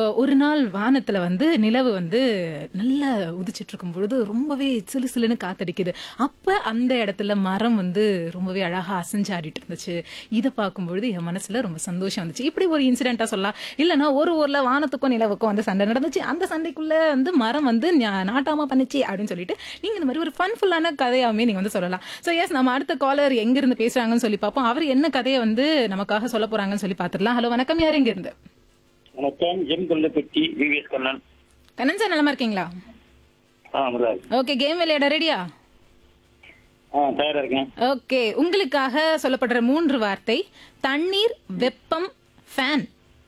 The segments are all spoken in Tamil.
ஒரு நாள் வானத்துல வந்து நிலவு வந்து நல்லா உதிச்சிட்டு இருக்கும் பொழுது ரொம்பவே சிலு சிலுன்னு காத்தடிக்குது அப்ப அந்த இடத்துல மரம் வந்து ரொம்பவே அழகா அசைஞ்சாடிட்டு இருந்துச்சு இதை பார்க்கும்பொழுது என் மனசுல ரொம்ப சந்தோஷம் வந்துச்சு இப்படி ஒரு இன்சிடென்ட்டா சொல்லலாம் இல்லைன்னா ஒரு ஊர்ல வானத்துக்கும் நிலவுக்கும் வந்து சண்டை நடந்துச்சு அந்த சண்டைக்குள்ள வந்து மரம் வந்து ஞா- நாட்டாம பண்ணுச்சு அப்படின்னு சொல்லிட்டு நீங்க இந்த மாதிரி ஒரு ஃபன்ஃபுல்லான கதையாவே நீங்க வந்து சொல்லலாம் ஸோ எஸ் நம்ம அடுத்த காலர் எங்க இருந்து பேசுறாங்கன்னு சொல்லி பார்ப்போம் அவர் என்ன கதையை வந்து நமக்காக சொல்ல போறாங்கன்னு சொல்லி பார்த்துடலாம் ஹலோ வணக்கம் யார் எங்க இருந்து வணக்கம் M Kollappatti VVS Kannan Kannan sir நலமா இருக்கீங்களா ஆ முதலாளி ஓகே கேம் விளையாட ரெடியா ஆ தயாரா இருக்கேன் ஓகே உங்களுக்காக சொல்லப்படுற மூன்று வார்த்தை தண்ணீர் வெப்பம் ஃபேன்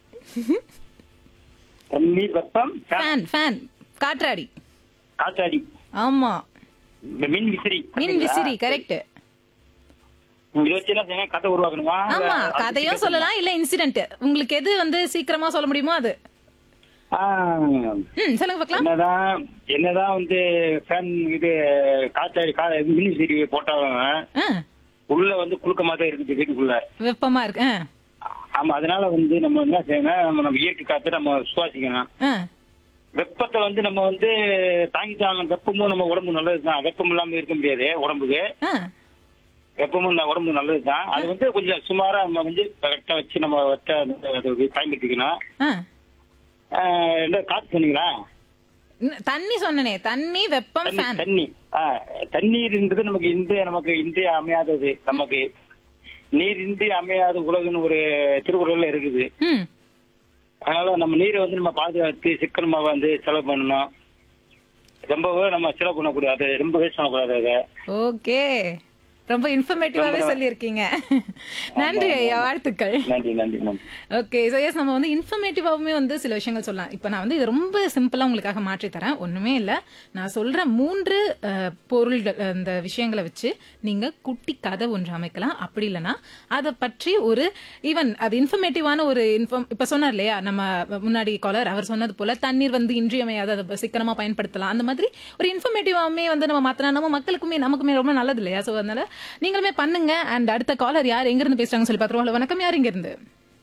தண்ணீர் வெப்பம் ஃபேன், ஃபேன் ஃபேன் காற்றாடி காற்றாடி ஆமா இந்த மின் விசிறி மின் விசிறி கரெக்ட் இதை வச்சு என்ன செய்யணும் கதை உருவாக்கணுமா ஆமா இல்ல அது கதையும் சொல்லலாம் இல்ல இன்சிடென்ட் உங்களுக்கு எது வந்து சீக்கிரமா சொல்ல முடியுமோ அது ஆ, ம் சொல்லுங்க பார்க்கலாம் என்னதான் என்னதான் வந்து ஃபேன் இது காற்றாடி கா மின் விசிறி போட்டாலும் ஆ, உள்ள வந்து குளுக்கமா தான் இருக்குது வீட்டுக்குள்ள வெப்பமா இருக்கு ஆ, ஆமா அதனால வந்து நம்ம என்ன செய்யணும் நம்ம நம்ம இயற்கை காத்து நம்ம சுவாசிக்கணும் ஆ, வெப்பத்தை வந்து நம்ம வந்து தாங்கிட்டாங்க வெப்பமும் நம்ம உடம்பு நல்லதுதான் வெப்பம் இல்லாம இருக்க முடியாது உடம்புக்கு ஆ. வெப்பமும் ந- உடம்பு நல்லதுதான் அது வந்து கொஞ்சம் சுமாரா நம்ம வந்து கரெக்டா வச்சு நம்ம வச்ச அந்த- அது பயன்படுத்திக்கணும் ஆ. ஆஹ் என்ன காத்து சொன்னீங்களா ந- தண்ணி சொன்னனே தண்ணி வெப்பம் தண்ணி ஃபேன் தண்ணி ஆஹ் தண்ணீர்ன்றது நமக்கு இந்திய நமக்கு இந்திய அமையாதது நமக்கு நீர் இன்றி அமையாத உலகுன்னு ஒரு திருக்குறள்ல இருக்குது ம் அதனால நம்ம நீரை வந்து நம்ம பாதுகாத்து சிக்கனமா வந்து செலவு பண்ணணும் ரொம்பவே நம்ம செலவு பண்ணக்கூடாது ரொம்ப வேஸ்ட் பண்ணக்கூடாது அதை ஓகே ரொம்ப இன்ஃபர்மேட்டிவாவே சொல்லியிருக்கீங்க நன்றி ஐயா வாழ்த்துக்கள் நன்றி நன்றி நன்றி ஓகே ஸோ எஸ் நம்ம வந்து இன்ஃபர்மேட்டிவாகவுமே வந்து சில விஷயங்கள் சொல்லலாம் இப்போ நான் வந்து இது ரொம்ப சிம்பிளாக உங்களுக்காக மாற்றி தரேன் ஒன்றுமே இல்லை நான் சொல்கிற மூன்று அஹ், பொருள்கள் அந்த விஷயங்களை வச்சு நீங்கள் குட்டி கதை ஒன்று அமைக்கலாம் அப்படி இல்லைன்னா அதை பற்றி ஒரு ஈவன் அது இன்ஃபர்மேட்டிவான ஒரு இன்ஃபார்ம் இப்போ சொன்னார் இல்லையா நம்ம முன்னாடி காலர் அவர் சொன்னது போல தண்ணீர் வந்து இன்றியமையாத அதை சிக்கனமாக பயன்படுத்தலாம் அந்த மாதிரி ஒரு இன்ஃபர்மேட்டிவாகவுமே வந்து நம்ம மாற்றினா நம்ம மக்களுக்குமே நமக்குமே ரொம்ப நல்லது இல்லையா ஸோ அதனால நீங்களுமே பண்ணுங்க அண்ட் அடுத்த காலர் யார் எங்கிருந்து பேசுறாங்கன்னு சொல்லி பார்த்துருவோம் ஹலோ வணக்கம் யார் இருந்து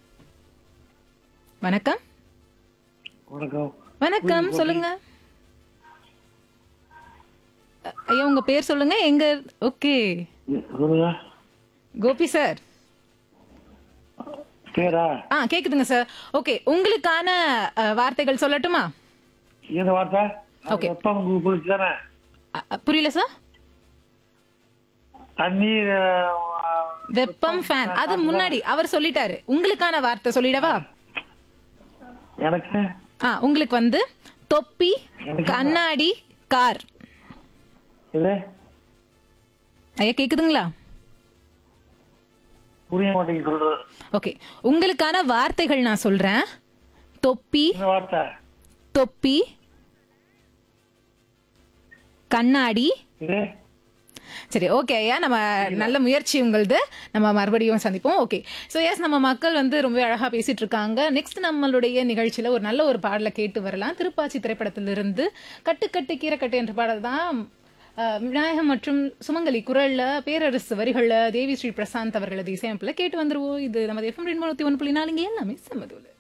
வணக்கம் வணக்கம் வணக்கம் சொல்லுங்க அ- ஐயா உங்க பேர் சொல்லுங்க எங்க ஓகே சொல்லுங்க கோபி சார் பேரா ஆ கேக்குதுங்க சார் ஓகே உங்களுக்கான அ, வார்த்தைகள் சொல்லட்டுமா இந்த வார்த்தை Okay. வெப்பம் குளிச்சு தானே அ, அ, புரியல சார் தண்ணீர் வெப்பம் ஃபேன் அது முன்னாடி அவர் சொல்லிட்டாரு உங்களுக்கான வார்த்தை சொல்லிடவா எனக்கு ஆ உங்களுக்கு வந்து தொப்பி கண்ணாடி கார் இது ஐயா கேக்குதுங்களா புரிய மாட்டேங்குது சொல்றது ஓகே உங்களுக்கான வார்த்தைகள் நான் சொல்றேன் தொப்பி இந்த வார்த்தை தொப்பி கண்ணாடி இது சரி ஓகே ஐயா நம்ம நல்ல முயற்சி உங்களது நம்ம மறுபடியும் சந்திப்போம் ஓகே ஸோ எஸ் நம்ம மக்கள் வந்து ரொம்ப அழகாக பேசிட்டு இருக்காங்க நெக்ஸ்ட் நம்மளுடைய நிகழ்ச்சியில் ஒரு நல்ல ஒரு பாடலை கேட்டு வரலாம் திருப்பாச்சி திரைப்படத்திலிருந்து கட்டு கட்டு கீரைக்கட்டு என்ற பாடல் தான் அஹ், விநாயகம் மற்றும் சுமங்கலி குரல்ல பேரரசு வரிகளில் தேவி ஸ்ரீ பிரசாந்த் அவர்களது இசையமைப்பில் கேட்டு வந்துருவோம் இது நமது எஃப்எம் ரெண்டு ஒன்று புள்ளி நாலுங்க எல்லாமே சம்மதுல